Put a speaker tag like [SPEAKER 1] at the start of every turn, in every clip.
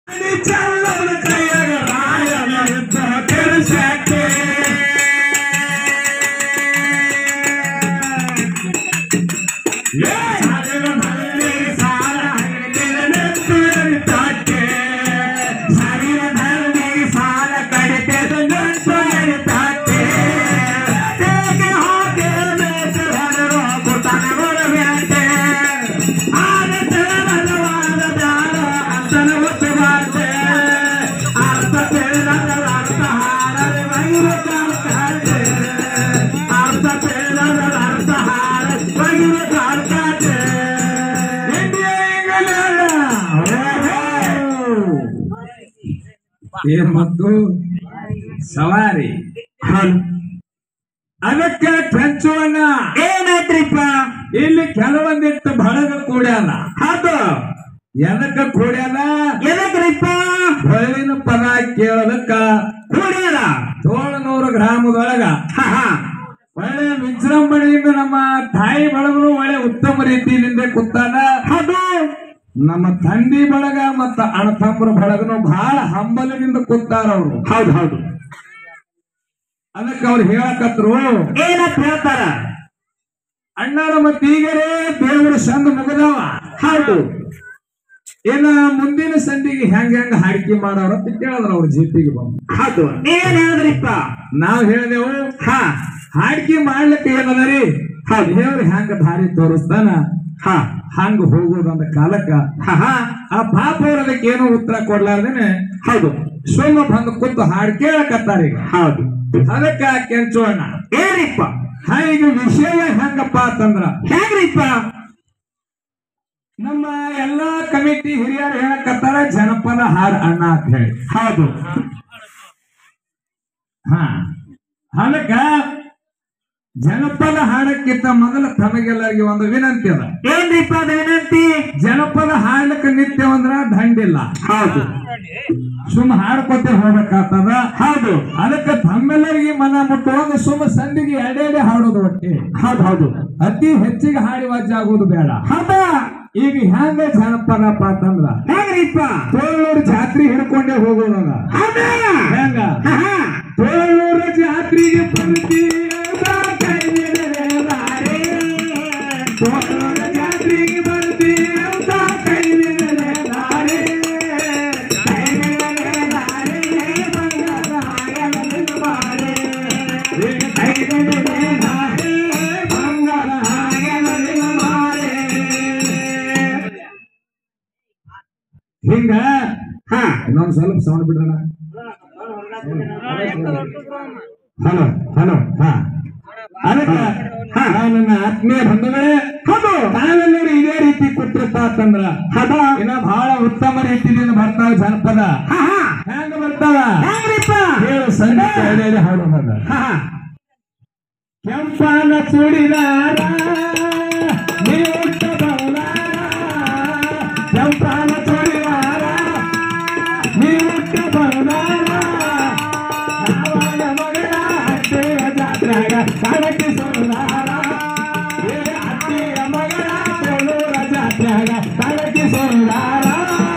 [SPEAKER 1] ಚಲ್ಲದ ಕೈಯಾಗ ರಾಯನ ಯುದ್ಧ ಕೆಡಿಸ್ಯಾಕೆ. ಏ ಸಾವಿರದಲ್ಲಿ ಸಾಲ ಹಿಡಿದಿರನೆಂದು ಎರಿತಾಕೆ. ಸಾವಿರದಲ್ಲಿ ಸಾಲ ಕಡಿತೆದನೆಂದು ಎರಿತಾಕೆ. ಹೇಗೆ ಹಾಗೆ ಮೇಕೆ ಹೊಡೆದು ಕುತನಗಳ ಬೇಟೆ. ಆಗ ತಿಳಿದವಾದ ದಾರ ಅಂತನ ಹುಟ್ಟುಬಾರ್ದೆ. ಅರ್ಥ ತಿಳಿದದ ಅರ್ಥ ಹಾರದೆ ಬೈರು ಕಾರ್ಕಾಟೆ. ಅರ್ಥ ತಿಳಿದದ ಅರ್ಥ ಹಾರದೆ ಬೈರು ಕಾರ್ಕಾಟೆ. India England. ಓಹೋ. ಏ ಮತ್ತು ಸವಾರಿ ಅದಕ್ಕೆ ಕೆಂಚುವಣ್ಣ
[SPEAKER 2] ಏನಾಯ್ತ್ರಿಪ್ಪ
[SPEAKER 1] ಇಲ್ಲಿ ಕೆಲವೊಂದಿಟ್ಟು ಬಳಗ ಕೂಡ್ಯಾನ
[SPEAKER 2] ಅದು
[SPEAKER 1] ಎದಕ್ಕ ಕೂಡ್ಯಾನ
[SPEAKER 2] ಎದಕ್ರಿಪ್ಪ
[SPEAKER 1] ಹೊಳ್ಳಿನ ಪದ ಕೇಳದಕ್ಕ
[SPEAKER 2] ಕೂಡ್ಯಾರ
[SPEAKER 1] ತೋಳನೂರು ಗ್ರಾಮದೊಳಗ
[SPEAKER 2] ಹ ಹ
[SPEAKER 1] ಒಳ್ಳೆ ವಿಜೃಂಭಣೆಯಿಂದ ನಮ್ಮ ತಾಯಿ ಬಳಗರು ಒಳ್ಳೆ ಉತ್ತಮ ರೀತಿಯಿಂದ ಕೂತಾನ
[SPEAKER 2] ಅದು
[SPEAKER 1] ನಮ್ಮ ತಂದಿ ಬಳಗ ಮತ್ತ ಅಣ್ಣತಮ್ಮರ ಬಳಗನು ಬಹಳ ಹಂಬಲದಿಂದ ಕೂತಾರ ಅವರು
[SPEAKER 2] ಹೌದು ಹೌದು
[SPEAKER 1] ಅದಕ್ಕೆ ಅವ್ರು ಹೇಳಕತ್ರು
[SPEAKER 2] ಏನಂತ ಹೇಳ್ತಾರ
[SPEAKER 1] ಅಣ್ಣಾರ ಮತ್ತ ಈಗರೇ ದೇವರು ಸಂದ ಮುಗದವ
[SPEAKER 2] ಹೌದು
[SPEAKER 1] ಏನ ಮುಂದಿನ ಸಂಧಿಗೆ ಹೆಂಗ ಹೆಂಗ ಹಾಡಿಕೆ ಮಾಡೋರ ಅಂತ ಕೇಳಿದ್ರ ಅವ್ರ ಜೀಪಿಗೆ ಬಂದು
[SPEAKER 2] ಹೌದು ನೀವೇನ್ ಹೇಳಿದ್ರಿಪ್ಪ
[SPEAKER 1] ನಾವ್ ಹೇಳಿದೆವು
[SPEAKER 2] ಹ
[SPEAKER 1] ಹಾಡಿಕೆ ಮಾಡ್ಲಿಕ್ಕೆ ಏನದರಿ
[SPEAKER 2] ಹೌದು
[SPEAKER 1] ದೇವ್ರು ಹೆಂಗ ದಾರಿ ತೋರಿಸ್ತಾನ
[SPEAKER 2] ಹ
[SPEAKER 1] ಹಂಗ ಹೋಗೋದಂದ ಕಾಲಕ್ಕ
[SPEAKER 2] ಹ ಹ
[SPEAKER 1] ಆ ಪಾಪ ಅವ್ರು ಅದಕ್ಕೆ ಏನೋ ಉತ್ತರ ಕೊಡ್ಲಾರ್ದೇನೆ
[SPEAKER 2] ಹೌದು
[SPEAKER 1] ಸುಮ್ಮ ಬಂದು ಕೂತು ಹಾಡು ಕೇಳಕತ್ತಾರ ಈಗ
[SPEAKER 2] ಹೌದು
[SPEAKER 1] ಅದಕ್ಕ ಕೆಂಚೋಣ
[SPEAKER 2] ಏನ್ರಿಪ್ಪ
[SPEAKER 1] ಹಾ ಈಗ ವಿಷಯ ಹೆಂಗಪ್ಪ ಅಂತಂದ್ರ
[SPEAKER 2] ಹೆಂಗ್ರಿಪ್ಪ
[SPEAKER 1] ನಮ್ಮ ಎಲ್ಲಾ ಕಮಿಟಿ ಹಿರಿಯರು ಹೇಳಕತ್ತಾರ ಜನಪದ ಹಾಡು ಅಣ್ಣ ಅಂತ ಹೇಳಿ
[SPEAKER 2] ಹೌದು
[SPEAKER 1] ಹಾ ಅದಕ್ಕ ಜನಪದ ಹಾಡಕ್ಕಿಂತ ಮೊದಲ ತಮಗೆಲ್ಲರಿಗೆ ಒಂದು ವಿನಂತಿ ಅದ
[SPEAKER 2] ಏನ್ರಿಪ್ಪ ಅದ ವಿನಂತಿ
[SPEAKER 1] ಜನಪದ ಹಾಡ್ಲಿಕ್ಕೆ ನಿತ್ಯ ಅಂದ್ರ ದಂಡಿಲ್ಲ
[SPEAKER 2] ಹೌದು
[SPEAKER 1] ಸುಮ್ಮ ಹಾಡ್ಕೊತೆ ಹೋಗ್ಬೇಕಾಗ್ತದ
[SPEAKER 2] ಹೌದು
[SPEAKER 1] ಅದಕ್ಕೆ ತಮ್ಮೆಲ್ಲರಿಗೆ ಮನ ಮುಟ್ಟುವಾಗ ಸುಮ್ಮ ಸಂದಿಗೆ ಎಡೆ ಹಾಡೋದು ಒಟ್ಟಿ
[SPEAKER 2] ಹೌದು ಹೌದು
[SPEAKER 1] ಅತಿ ಹೆಚ್ಚಿಗೆ ಹಾಡಿ ವಾಜ್ಯ ಆಗೋದು ಬೇಡ
[SPEAKER 2] ಹೌದ
[SPEAKER 1] ಈಗ ಹೆಂಗ ಜನಪದಪ್ಪ ಅಂತಂದ್ರ
[SPEAKER 2] ಹೆಂಗ್ರಿಪ್ಪ
[SPEAKER 1] ತೋಳೂರು ಜಾತ್ರೆ ಹಿಡ್ಕೊಂಡೇ ಹೋಗೋದದ
[SPEAKER 2] ಹೌದ
[SPEAKER 1] ಹೆಂಗ
[SPEAKER 2] ಹ ಹ
[SPEAKER 1] ತೋಳೂರು ಜಾತ್ರೆಗೆ ಬರ್ತೀಯ ಕೈ ದಾರಿ ತೋಳೂರು ಜಾತ್ರೆಗೆ ಬರ್ತೀಯ ಕೈ ದಾರಿ ಕೈ ದಾರಿ ಬಂಗಾರ ಬಾರಿ ಕೈ ದಾರಿ ಬಂಗಾರ ಮಾರಿ ಹಿಂಗ
[SPEAKER 2] ಹ
[SPEAKER 1] ಇನ್ನೊಂದ್ ಸ್ವಲ್ಪ ಸೌಂಡ್ ಬಿಡ್ರಣ ಹಲೋ ಹಲೋ ಹಾ ಅದಕ್ಕ ಹಾ ನನ್ನ ಆತ್ಮೀಯ ಬಂಧುಗಳೇ ಹೌದು ತಾವೆಲ್ಲರೂ ಇದೇ ರೀತಿ ಕೊಟ್ಟಿರಪ್ಪ ಅಂತಂದ್ರ
[SPEAKER 2] ಹದ
[SPEAKER 1] ಇನ್ನ ಬಹಳ ಉತ್ತಮ ರೀತಿಯಿಂದ ಬರ್ತಾವ ಜನಪದ
[SPEAKER 2] ಹ ಹ
[SPEAKER 1] ಹೆಂಗ ಬರ್ತಾವ
[SPEAKER 2] ಹೆಂಗ್ರಿಪ್ಪ
[SPEAKER 1] ಹೇಳು ಸಂಗೀತ ಎಡೆ ಹಾಡು ಹದ
[SPEAKER 2] ಹ ಹ
[SPEAKER 1] ಕೆಂಪನ ಚೂಡಿದಾರ ನೀವು ಕೆಂಪನ ಚೂಡಿದಾರ ನೀವು ರಾವಣ ಮಗಳ ಹತ್ತಿರ ಜಾತ್ರೆಗ ಕಣಕಿ ಸೋದಾರ ಏ ಅತ್ತಿಯ ಮಗಳ ಬೆಳೂರ ಜಾತ್ರೆಗ ಕಣಕಿ ಸೋದಾರ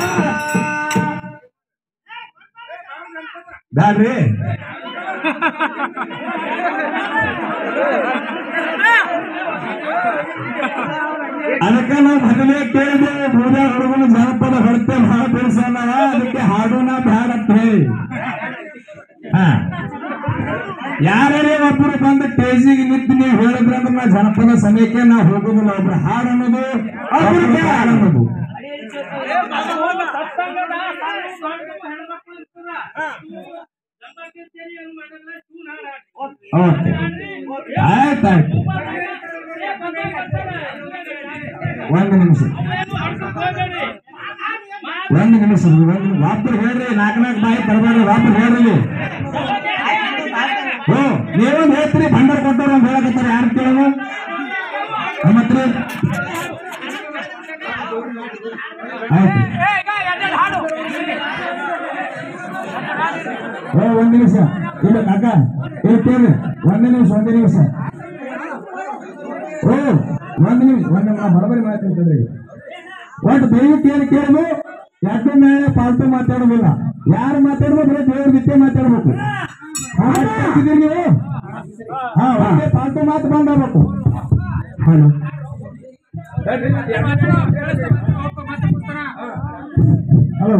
[SPEAKER 1] ಬ್ಯಾಡ್ರಿ ಅದಕ್ಕೆ ನಾವು ಮೊದಲೇ ಕೇಳಿದೆ ಬೂದ ಹುಡುಗನ ಜನಪದ ಹೊರತೆ ಬಹಳ ಬೆಳೆಸಲ್ಲ ಅದಕ್ಕೆ ಹಾಡೋಣ ಬ್ಯಾಡ ಅಂತ ಹೇಳಿ ಹಾ ಯಾರೇ ಒಬ್ಬರು ಬಂದು ಟೇಜಿಗೆ ನಿಂತು ನೀವು ಹೇಳಿದ್ರಂದ್ರೆ ನಾ ಜನಪದ ಸಮಯಕ್ಕೆ ನಾವು ಹೋಗೋದಿಲ್ಲ ಒಬ್ರು ಹಾಡು ಅನ್ನೋದು ಒಬ್ರು ಬ್ಯಾಡ ಅನ್ನೋದು ಓಕೆ ಆಯ್ತಾಯ್ತು ಒಂದು ನಿಮಿಷ ಒಂದು ನಿಮಿಷ ಒಂದು ಒಬ್ಬರು ಹೇಳ್ರಿ ನಾಲ್ಕು ನಾಲ್ಕು ಬಾಯಿ ತರಬಾರ್ದು ಒಬ್ಬರು ಹೇಳ್ರಿ ಓ ನೀವೊಂದು ಹೇಳ್ತೀರಿ ಭಂಡಾರ ಕೊಟ್ಟವ್ರು ಒಂದು ಹೇಳಕತ್ತಾರೆ ಯಾರು ಕೇಳೋದು ಮತ್ರಿ ಆಯ್ತು ಓ ಒಂದ್ ನಿಮಿಷ ಇಲ್ಲ ಕಾಕ ಇಲ್ಲಿ ಕೇಳಿ ಒಂದ್ ನಿಮಿಷ ಒಂದ್ ನಿಮಿಷ ಓ ಒಂದ್ ನಿಮಿಷ ಒಂದ್ ನಿಮಿಷ ಬರಬರಿ ಮಾತಾಡ್ತಾರೆ ಒಟ್ಟು ದಯವಿಟ್ಟು ಏನು ಕೇಳೋದು ಯಾಕೆ ಮೇಲೆ ಪಾಲ್ತು ಮಾತಾಡೋ ಯಾರು ಮಾತಾಡ್ಬೇಕು ದೇವ್ರ ಬಿತ್ತೆ ಮಾತಾಡ್ಬೇಕು ಹಾಕಿದ್ದೀರಿ ನೀವು ಹಾ ಒಂದೇ ಪಾಲ್ತು ಮಾತು ಬಂದಾಗಬೇಕು ಹಲೋ ಹಲೋ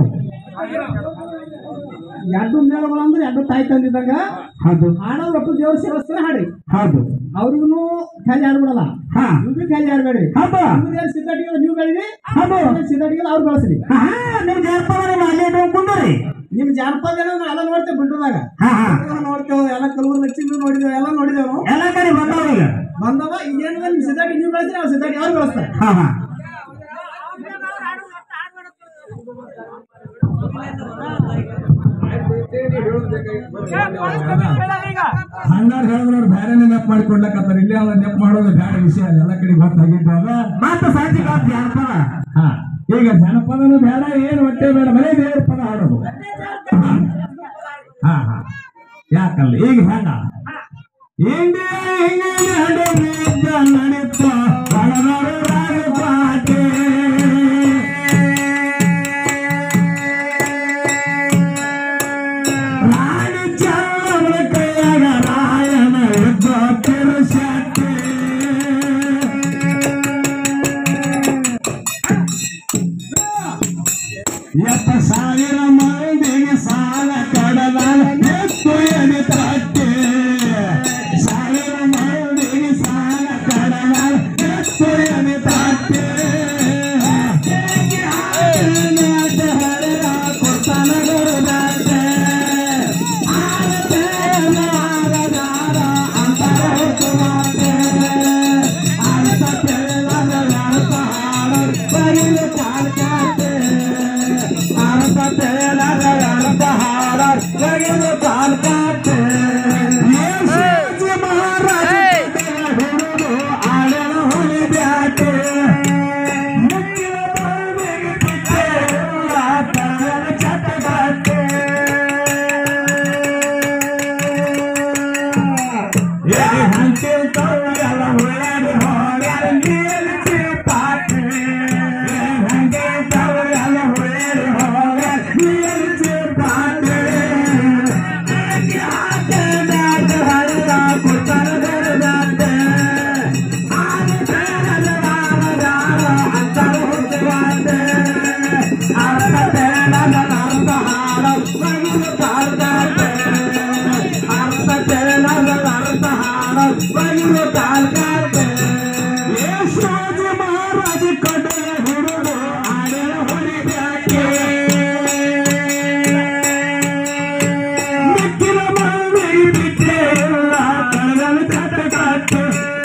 [SPEAKER 3] ಎರಡು ಮೇಳಗಳು ಅಂದ್ರೆ ಎರಡು ತಾಯಿ ತಂದಿದ್ದಾಗ
[SPEAKER 1] ಹೌದು
[SPEAKER 3] ಹಾಡೋದು ಒಟ್ಟು ದೇವ್ರ ಸೇರಿಸ್ತಾರೆ ಹಾಡಿ
[SPEAKER 1] ಹೌದು
[SPEAKER 3] ಅವ್ರಿಗೂ ಖಾಲಿ ಆಡ್ಬಿಡಲ್ಲ
[SPEAKER 1] ಹಾ
[SPEAKER 3] ನೀವು ಖಾಲಿ ಆಡ್ಬೇಡಿ
[SPEAKER 1] ಹಬ್ಬ
[SPEAKER 3] ನಿಮ್ದೇನು ಸಿದ್ಧಾಟಿಗೆ ನೀವು ಬೆಳೀರಿ
[SPEAKER 1] ಹೌದು.
[SPEAKER 3] ಸಿದ್ಧಾಟಿಗೆ ಅವ್ರು ಬೆಳೆಸ್ರಿ
[SPEAKER 1] ಹಾ ನಿಮ್ ಜಾನಪದ ನೀವು ಅಲ್ಲೇ ಇಟ್ಕೊಂಡ್ರಿ
[SPEAKER 3] ನಿಮ್ ಜಾನಪದ ಏನೋ ನಾವು ಎಲ್ಲ ನೋಡ್ತೇವೆ ಬಿಟ್ಟದಾಗ
[SPEAKER 1] ಹಾ ಹಾ
[SPEAKER 3] ನೋಡ್ತೇವೆ ಎಲ್ಲ ಕಲೂರು ಲಕ್ಷ್ಮಿ ನೋಡಿದೇವೆ ಎಲ್ಲ ನೋಡಿದೇವೆ ನಾವು
[SPEAKER 1] ಎಲ್ಲ ಕಡೆ ಬಂದವ ಈಗ
[SPEAKER 3] ಬಂದವ ಈಗ ಏನಿದೆ ನಿಮ್ ಸಿದ್ಧಾಟಿ ನೀವು ಬೆಳೆಸ್ರಿ ಅವ್ರು ಸಿದ್ಧಾಟಿ ಅವ್ರು ಬೆಳೆಸ್ತಾರೆ
[SPEAKER 1] ಹಾ ಹಾ ಹಂಗಾರ ಹೇಳಿದ್ರು ಬೇರೆ ನೆನಪು ಮಾಡಿಕೊಡ್ಲಕತ್ತಾರ ಇಲ್ಲಿ ಅವ ನೆನಪು ಮಾಡೋದು ಬೇರೆ ವಿಷಯ ಎಲ್ಲ ಕಡೆ ಗೊತ್ತಾಗಿದ್ದು ಅದ
[SPEAKER 2] ಮಾತು ಸಾಧ್ಯ ಜಾನಪದ
[SPEAKER 1] ಹಾ ಈಗ ಜನಪದನು ಬೇಡ ಏನು ಹೊಟ್ಟೆ ಬೇಡ ಬರೀ ದೇವ್ರ ಪದ ಹಾಡೋದು ಹಾ ಹಾ ಯಾಕಲ್ಲ ಈಗ ಹೆಂಗ ಇಂಡಿಯ ಇಂಗ್ಲೆಂಡ್ ನಡೀತ ಕಳದರು ರಾಜಪಾಟೆ ರಾಣಿ ಚಂದ್ರ ಕೈಯಾಗ ರಾಯಣ ಯುದ್ಧ ತಿರುಶಾಟೆ ಎಪ್ಪ ಸಾವಿರ ಮಂದಿಗೆ ಸಾಲ ಕಡಲಾಲ ಎತ್ತು ಎದೆ ತಟ್ಟೆ ಸಾವಿರ ಮಂದಿಗೆ ಸಾಲ ಕಡಲಾಲ ಎತ್ತು ಎದೆ ತಟ್ಟೆ ಕೊಡ್ತಾನ ಗುರುದಾಟೆ ಆರತೆ ನಾರದಾರ ಅಂತರ ಹೊತ್ತು ಮಾತೆ ಅರ್ಥ ತಿಳಿದ ಅರ್ಥ ಹಾಡ ಬರಿಲು ಕಾಲ್ಕಾತೆ ಅರ್ಥ ತಿಳಿದ ಅರ್ಥ ಹಾಡ ಬರಿಲು ಕಾಲ್ಕಾತೆ ಯೇಸು ಮಹಾರಾಜ ಹುಡುಗ ಆಡಲ ಹುಲಿ ಬ್ಯಾಟೆ ಮುಕ್ಕಿನ ಬಾವಿಗೆ ಬಿಟ್ಟೆ ತರಗಲ ಚಟಗಾಟೆ ಎದೆ ಹಂಚೆ ತೋಯಲ ಹುಳಾಡಿ ಹೋಗ್ಯಾರ ನೀಲಿಸಿ ಪಾಟೆ ಹಂಗೆ ತೋಯಲ ಹುಳಾಡಿ ಹೋಗ್ಯಾರ ನೀಲಿಸಿ ಪಾಟೆ ಆಟೆ ನಾಟ ಹಳ್ಳ ಕೊಟ್ಟರ ಗರದಾಟೆ ಆನೆ ಬೇಡದ ರಾಮದಾರ ಅಂತರ ಹುಟ್ಟುವಾಟೆ ಅರ್ಥ ಬೇಡದ ಅರ್ಥ ಹಾಡ ಮಗಿಲು ಕಾಲ್ದಾಟೆ ಅರ್ಥ ಬೇಡದ ಅರ್ಥ ಹಾಡ ಮಗಿಲು ಕಾಲ್ದಾಟೆ ಯೇಸೋಜ ಮಹಾರಾಜ ಕಡೆಯ ಹುಡುಗ ಆಡಲ ಹೊಡಿಬ್ಯಾಕೆ ಮಿಕ್ಕಿನ ಮಂದಿ ಬಿಟ್ಟೆ ಎಲ್ಲ ಕಳಗಲು ಚಟಗಾಟೆ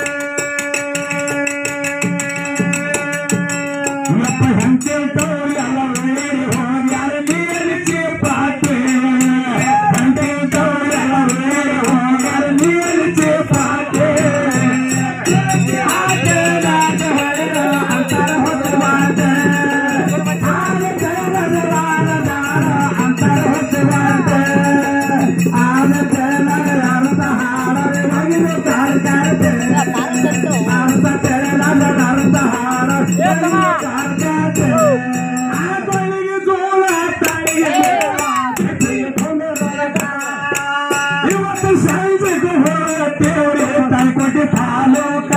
[SPEAKER 1] ಯಪ್ಪ ಹಂಚೆ ತೋಯಲ ವೇರಿ ಹೋಗ್ಯಾರ ನೀರಿಸಿ ಪಾಟೆ ಹಂಚೆ ತೋಯಲ ವೇರಿ ಹೋಗ್ಯಾರ ನೀರಿಸಿ ಪಾಟೆ ಆಟೆ ನಾಟ ಹರಿದ ಅಂತರ ಹೊತ್ತು ಮಾತೆ ಆನೆ ಕಳಗದ ರಾನದಾರ ಅಂತರ ಹೊತ್ತು ಮಾತೆ ಆನೆ ಕಳಗದ ಅರ್ಥ ಹಾಡದೆ ಮಗಿಲು ಕಾಲ್ಕಾತೆ ಅರ್ಥ ತೆರೆದ ಅರ್ಥ ಹಾಡದೆ ಕಾಲ್ಕಾತೆ ಆಗಳಿಗೆ ಜೋಳ ತಾಯಿಗೆ ಇವತ್ತು ಸಂಜೆಗೆ ಹೊರಟೇವ್ರೆ ತಾಯ್ಕೊಟ್ಟಿ ತಾಲೂಕ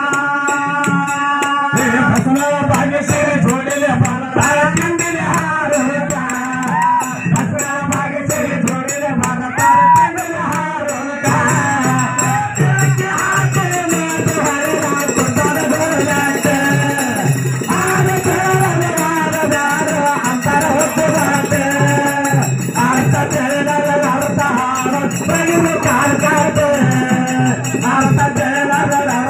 [SPEAKER 1] ಏ ಫಸಲ ಭಾಗ್ಯ ಸೇರಿ ಜೋಡಿಲೆ ಬಾಳ ತಿಂಡಿಲೆ ಹಾರೋಕ ಫಸಲ ಭಾಗ್ಯ ಸೇರಿ ಜೋಡಿಲೆ ಬಾಳ ತಿಂಡಿಲೆ ಹಾರೋಕ ಹಾಕಲೆ ಮಾತು ಹರಿದ ಕೊಟ್ಟಾರ ಗೊರಗಾಟೆ ಆದ ಕೇಳದ ವಾರದಾರ ಅಂತರ ಹೊತ್ತದಾಟೆ ಅರ್ಥ ತಿಳಿದದ ಅರ್ಥ ಹಾಡ ಬಗಿಲು ಕಾಲ್ಕಾಟೆ ಅರ್ಥ ತಿಳಿದದ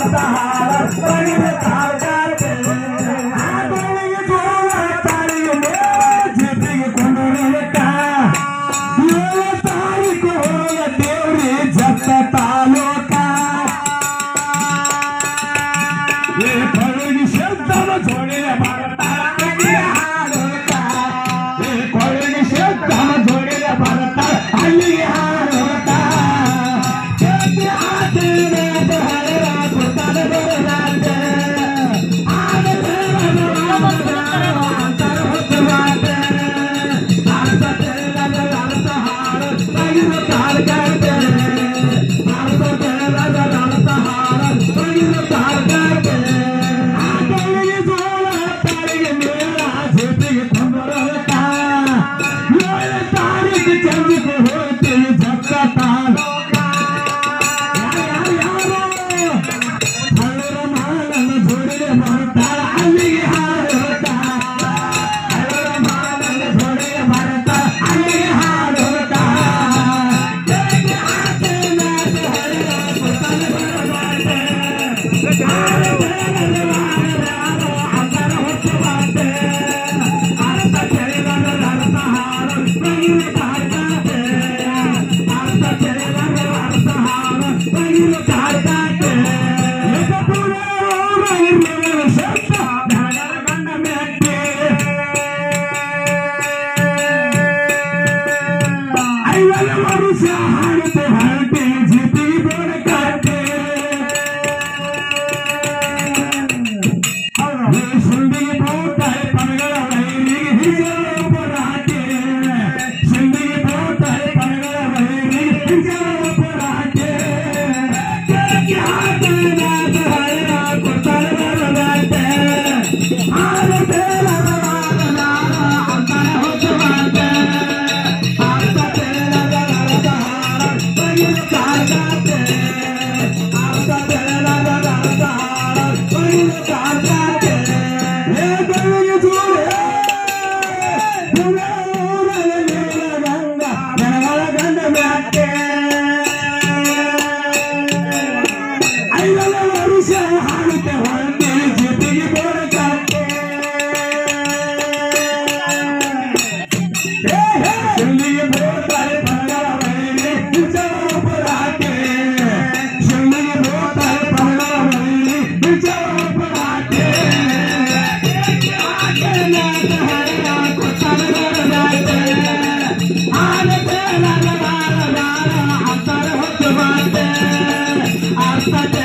[SPEAKER 1] ಮಸ್ತ್